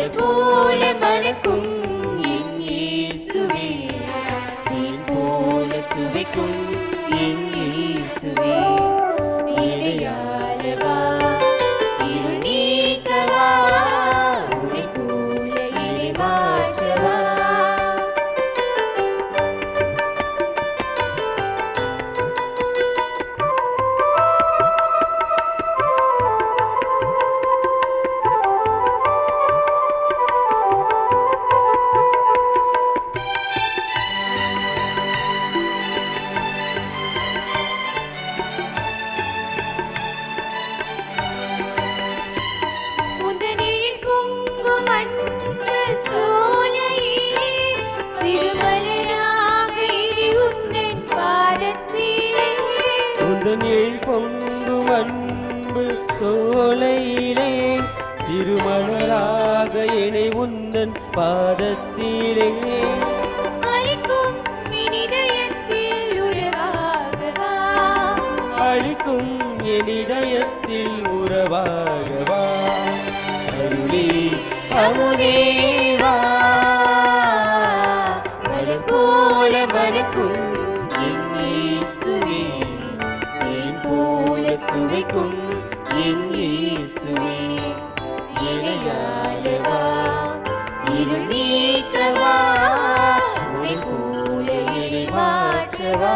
மலர் போல மணக்கும் என் இயேசுவே தேன் போல சுவைக்கும் என் இயேசுவே இடையாளவா இருள் நீக்கவா உன்னை போல இணை மாற்றவா முதலில் பொங்கும் அன்பு சோலையிலே சிறுமலராக இடி உந்தன் பாதத்திலே உந்தன் எழ் பொங்கும் அன்பு சோலையிலே சிறுமலராக இணை உந்தன் பாதத்திலே அளிக்கும் இனிதயத்தில் உறவாகவா அழிக்கும் என் இதயத்தில் உறவாகவா அருளே அமுதேவா மலர் போல மணக்கும் என் இயேசுவே தேன் போல சுவைக்கும் என் இயேசுவே இணையாளவா இருள் நீக்கவா உன்னை போல இணை மாற்றவா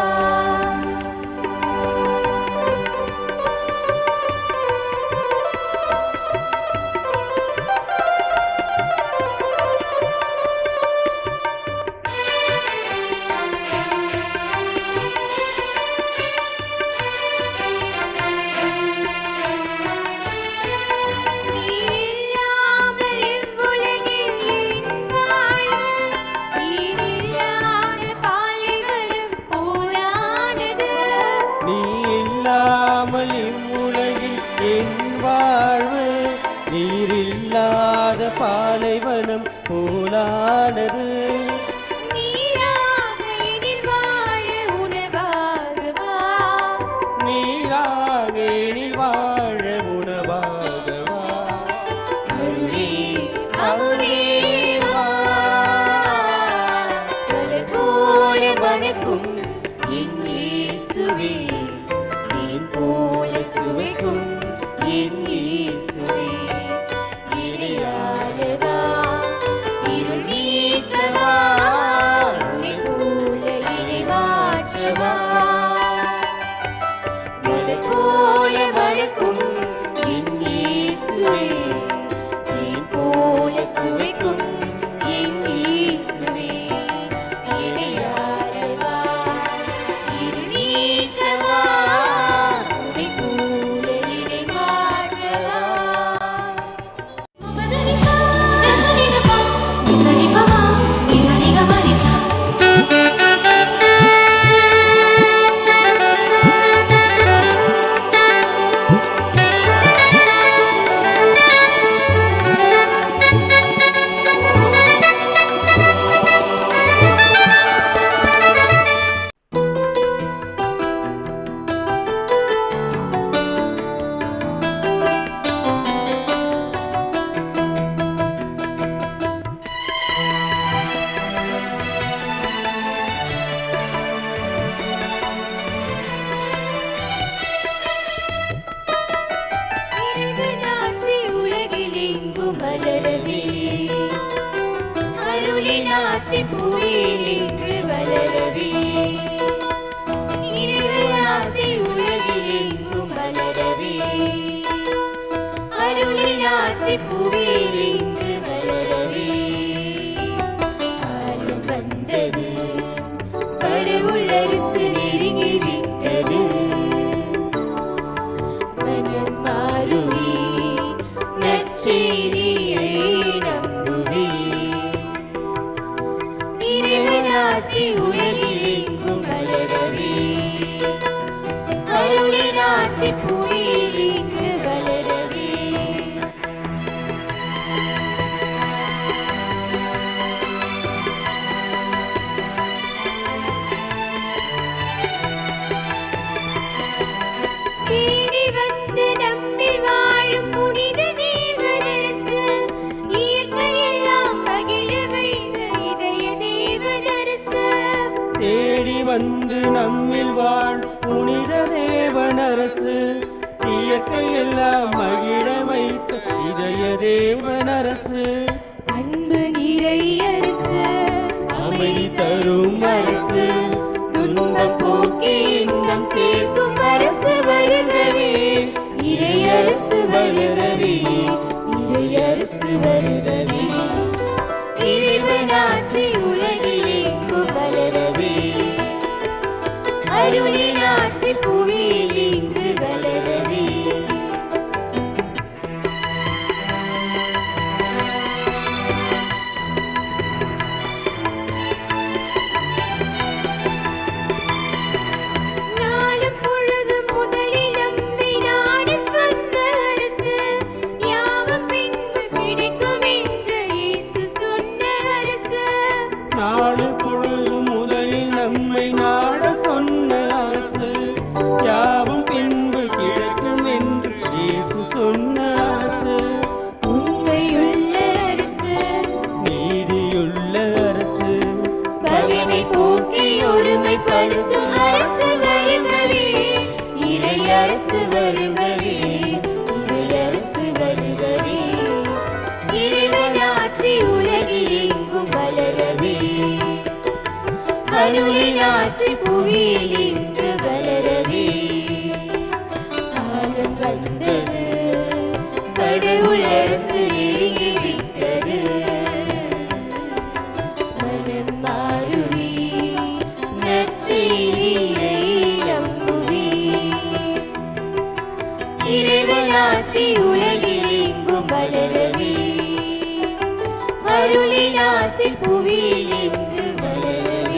நீரில்லாமல் இவ்வுலகில் என் வாழ்வு நீரில்லாத பாலைவனம் போலானது நீ இல்லாமல் இவ்வுலகில் என் வாழ்வு நீரில்லாத பாலைவனம் போலானது நீராக எனில் வாழ உணவாகவா நீராக எழில் வாழ உணவாகவா அருளே அமுதேவா மலர் போல மணக்கும் என் இயேசுவே தேன் போல சுவைக்கும் என் இயேசுவே இணையாளவா இருள் நீக்கவா உன்னை போல இணை மாற்றவா மலர் போல மணக்கும் என் இயேசுவே தேன் போல சுவைக்கும் என் இயேசுவே இணையாளவா இருள் நீக்கவா உன்னை போல இணை மாற்றவா இறைவனாட்சி உலகில் எங்கும் மலரவே அருளினாட்சி புவியில் இன்று வளரவே இறைவனாட்சி உலகில் எங்கும் மலரவே அருளினாட்சி புவியில் இன்று வளரவே காலம் வந்தது கடவுள் அரசு நெருங்கி விட்டது மனம் மாறுவே நற்செய்தியை நம்புவே இறைவனாட்சி உலகில் எங்கும் மலரவே அருளினாட்சி புவியில் இன்று வளரவே தேடி வந்து நம்மில் வாழும் புனித தேவனரசு வந்து நம்மில் வாழ் புனித தேவன் அரசு இயற்கை எல்லாம் மகிழ வைத்த இதய தேவன் அரசு அன்பு நிறை அரசு அமைதி தரும் அரசு துன்பம் போக்கி இன்பம் சேர்க்கும் அரசு வருகவே இறை அரசு வருகவே இறை அரசு வருகவே இறைவனாட்சி உலகில் எங்கும் வளரவே அருளின் ஆட்சி புவியில் இன்று வளரவே நாளும் பொழுதும் முதலில் நம்மை நாட சொன்ன அரசு யாவும் பின்பு கிடைக்கும் என்று இயேசு சொன்ன அரசு நாடு பொழுது முதலில் நம்மை நாட சொன்ன அரசு யாவும் பின்பு கிடைக்கும் என்று இயேசு சொன்ன அரசு உண்மையுள்ள அரசு நீதியுள்ள அரசு பகைமை போக்கி ஒருமைப்படுத்தும் அரசு வருகவே இறை அரசு வருகவே இறை அரசு வருகவே இறைவனாட்சி உலகில் எங்கும் வளரவே அருளின் ஆட்சி புவியில் இன்று வளரவே காலம் வந்தது கடவுள் அரசு நெருங்கி விட்டது மனம் மாறுவி நற்செய்தியை நம்புவி இறைவனாட்சி உலகில் எங்கும் வளரவே அருளின் ஆட்சி புவியில் இன்று வளரவே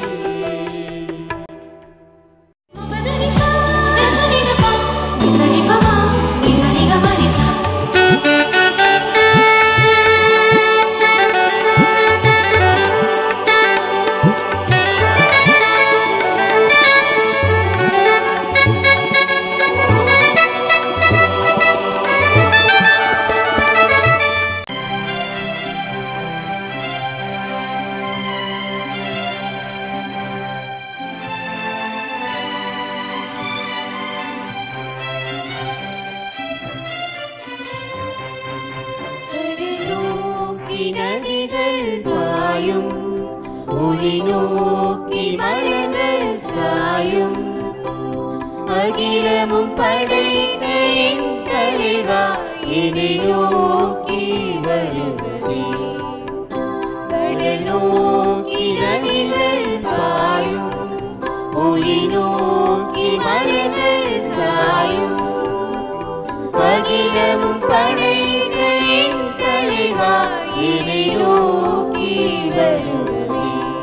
கடல் நோக்கி நதிகள் பாயும் ஒளி நோக்கி மலர்கள் சாயும் அகிலமும் படைத்த என் தலைவா என்னை நோக்கி வருவதே கடல் நோக்கி நதிகள் பாயும் ஒளி நோக்கி மலர்கள் சாயும் அகிலமும் படைத்த என் தலைவா என்னை நோக்கி வருவதே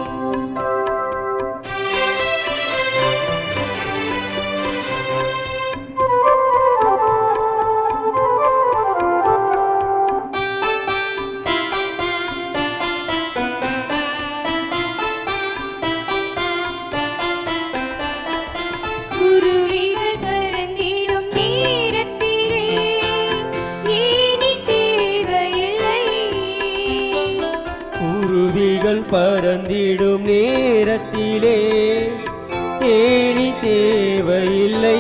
குருவிகள் பறந்திடும் நேரத்திலே ஏனி தேவையில்லை குருவிகள் பறந்திடும் நேரத்திலே தேனி தேவையில்லை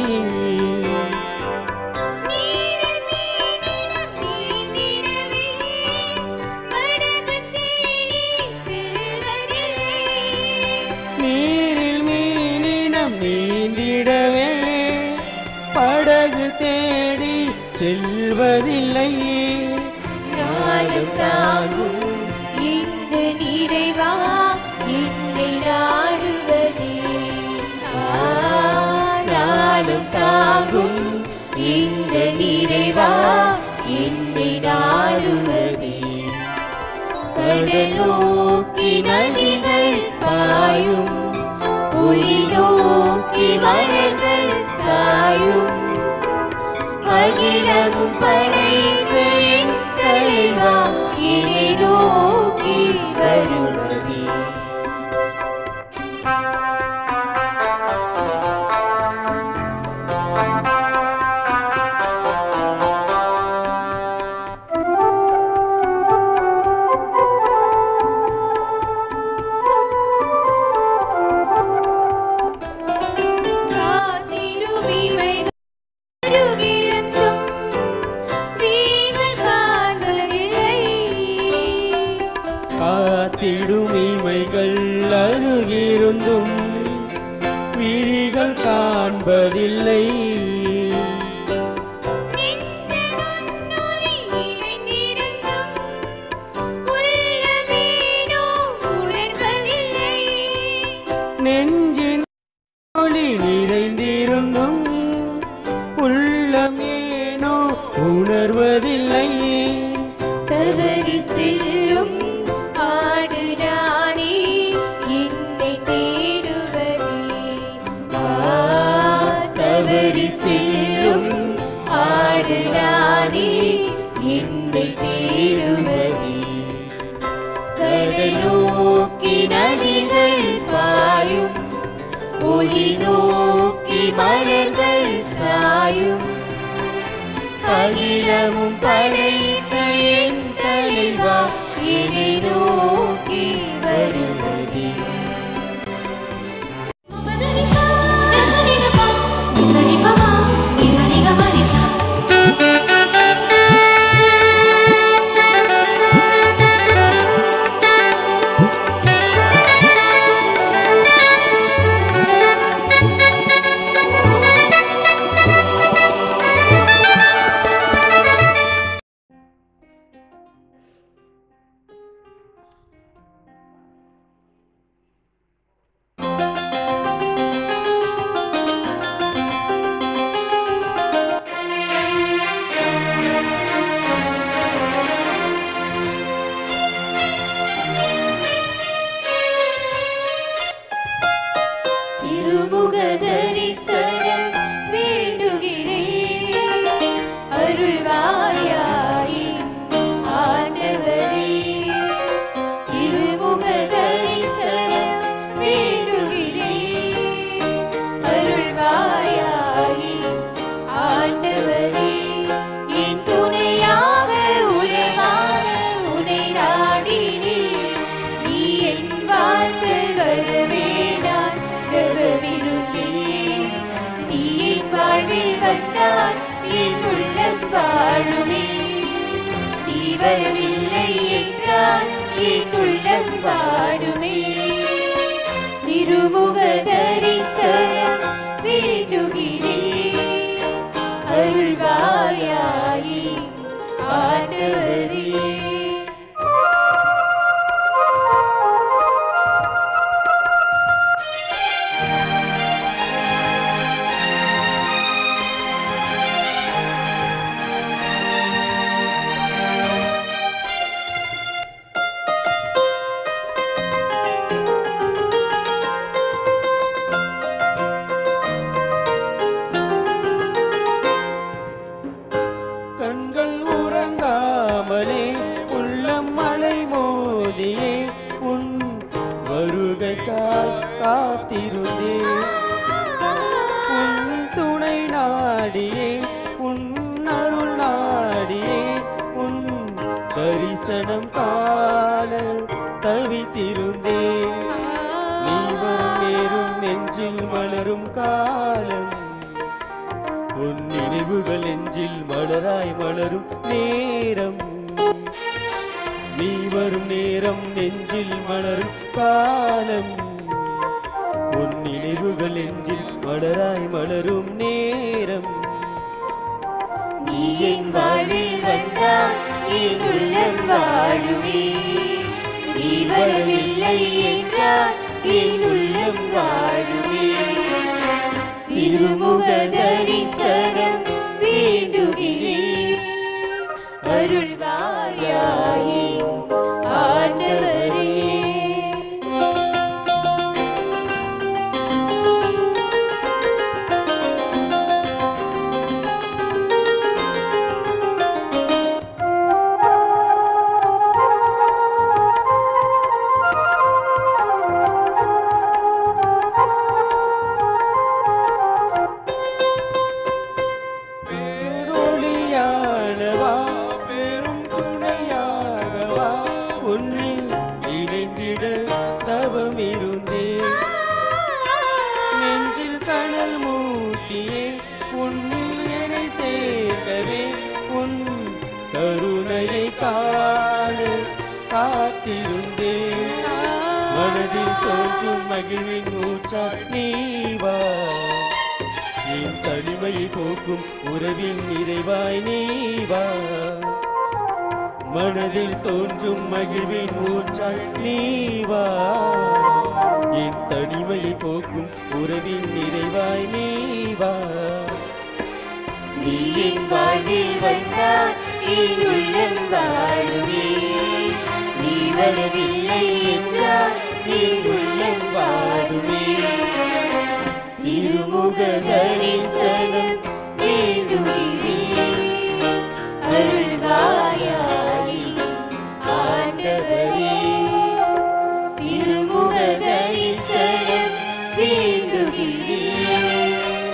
நீரில் மீனிடம் நீந்திடவே படகு தேடி செல்வதில்லை நீரில் மீனினம் நீந்திடவே படகு தேடி செல்வதில்லை நாளும் தாங்கும் இந்த நிறைவா என்னை நாடுவதே ஆ, நாளும் தாங்கும் இந்த நிறைவா என்னை நாடுவதே கடல் நோக்கி நதிகள் பாயும் ஒளி நோக்கி மலர்கள் சாயும் அகிலமும் படைத்த என் தலைவா என்னை நோக்கி வருவதே காத்திடும் இமைகள் அருகிருந்தும் விழிகள் காண்பதில்லை நெஞ்சனுன்னொலி நிறைந்திருந்தும் உள்ளமேனோ உணர்வதில்லை. நெஞ்சின் ஒளி நிறைந்திருந்தும் உள்ளம் ஏனோ உணர்வதில்லை தவறி செல்லும் ஆடு நானே என்னை தேடுவதே ஆ, தவறி செல்லும் ஆடு நானே என்னை தேடுவதே கடல் நோக்கி நதிகள் பாயும் ஒளி நோக்கி மலர்கள் சாயும் அகிலமும் படைத்த என் தலைவா என்னை நோக்கி வருவதே திருமுக தரிசனம் வேண்டுகிறேன் அருள்வாயாயே ஆண்டவரே திருமுக தரிசனம் வேண்டுகிறேன் அருள்வாயாயே ஆண்டவரே என் துணையாக உறவாக உனை நாடினேன் நீ என் வாசல் வரவே நான் கர்வமிருந்தேன் நீ என் வாழ்வில் வந்தால் என் உள்ளம் வாழுமே நீ வரவில்லை என்றால் என் உள்ளம் வாடுமே திருமுக தரிசனம் வேண்டுகிறேன் அருள்வாயாயே ஆண்டவரே கண்கள் உறங்காமலே உள்ளம் மலை மோதியே உன் வருகைக்காய் காத்திருந்தே உன் துணை நாடியே உன் அருள் நாடியே உன் தரிசனம் காண தவித்திருந்தே நீ வரும் நேரும் நெஞ்சில் மலரும் காலம் உன் நினைவுகள் நெஞ்சில் மலராய் மலரும் நேரம் நீ வரும் நேரம் நெஞ்சில் மலரும் காலம் உன் நினைவுகள் நெஞ்சில் மலராய் மலரும் நேரம் நீ என் வாழ்வில் வந்தால் என் உள்ளம் வாழுமே நீ வரவில்லை என்றால் என் உள்ளம் வாழுமே திருமுக தரிசனம் வேண்டுகிறேன் அருள்வாயாயே ஆண்டவரே பேரொளியானவா பெரும் துணையாகவா உன்னில் இணைந்திட தவம் இருந்தேன் நெஞ்சில் கனல் மூட்டியே உன்னில் என்னை சேர்க்கவே உன் கருணையை காண காத்திருந்தேன் தோன்றும் மகிழ்வின் ஊற்றாய் நீ வா என் தனிமையை போக்கும் உறவின் நிறைவாய் நீ வா மனதில் தோன்றும் மகிழ்வின் ஊற்றாய் நீ வா என் தனிமையை போக்கும் உறவின் நிறைவாய் நீ வா நீ என் வாழ்வில் வந்தால் என் உள்ளம் வாழுமே நீ வரவில்லை என்றால் என் உள்ளம் வாடுமே திருமுக தரிசனம் வேண்டுகிறேன் அருள்வாயாகி ஆண்டவரே திருமுக தரிசனம் வேண்டுகிறேன்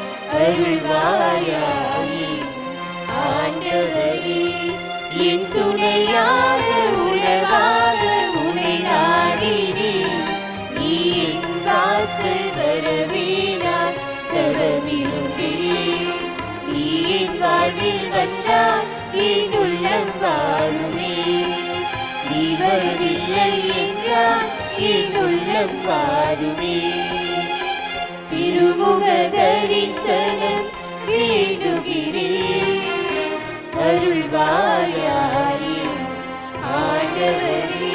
அருள்வாயாகி ஆண்டவரே என் துணையாக உறவாக உன்னை நாடினேன் நீ என் வாசல் வரவே நான் தவமிருந்தேன் நீ என் வாழ்வில் வந்தால் என் உள்ளம் வாழுமே நீ வரவில்லை என்றால் என் உள்ளம் வாழுமே திருமுக தரிசனம் வேண்டுகிறேன் அருள்வாயாயே ஆண்டவரே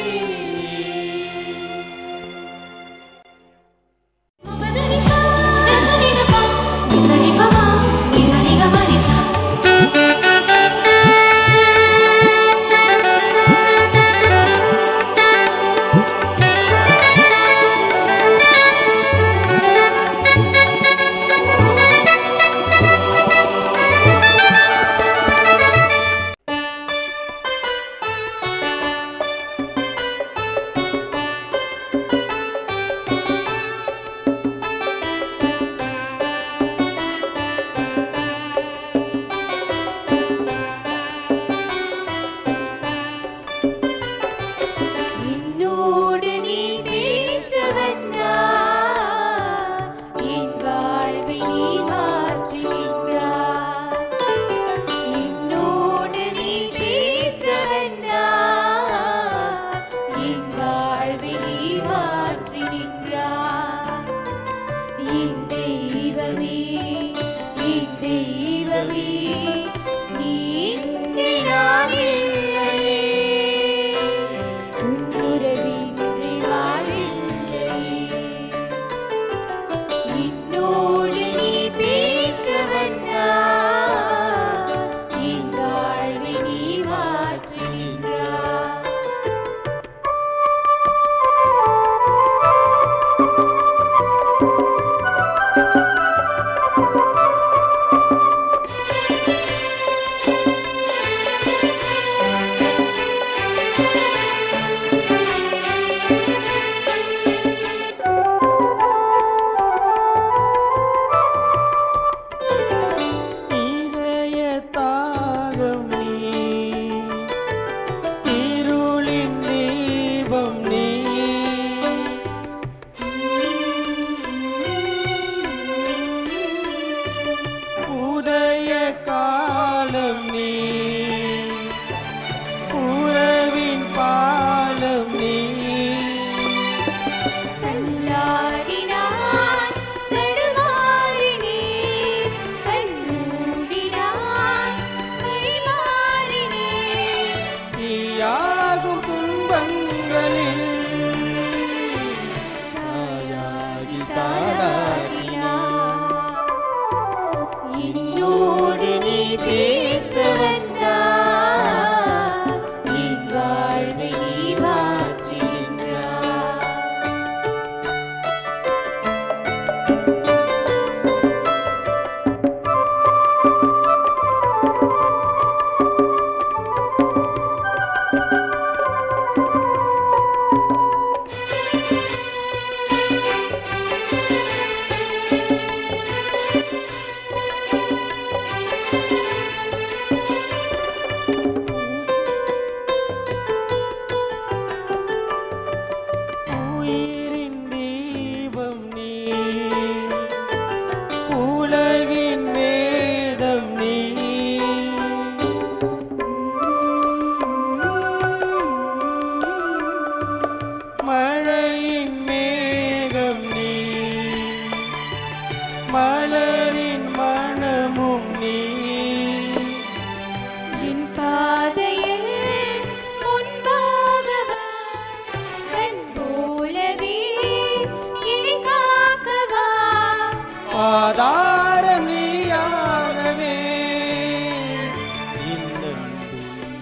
என்னோடு நீ பேச வந்தாய் என் வாழ்வை நீ மாற்றி நின்றாய் என்னோடு நீ பேச வந்தாய் என் வாழ்வை நீ மாற்றி நின்றாய் என் தெய்வமே என் தெய்வமே நீ இன்றி நான் இல்லையே உன்னுறவின்றி வாழில்லை என்னோடு நீ பேச வந்தாய் என் வாழ்வை நீ மாற்றி நின்றாய் இதய தாகம் நீ இருளின் தீபம் நீ உதய காலம் நீ உறவின் பாலம் நீ தள்ளாடினான் தடுமாறினேன் கண்மூடினான் வழிமாறினேன்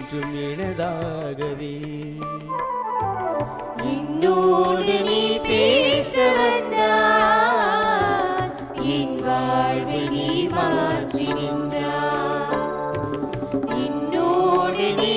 என்றும் எனதாகவே என்னோடு நீ பேச வந்தாய் என் வாழ்வை நீ மாற்றி நின்றாய் என்னோடு நீ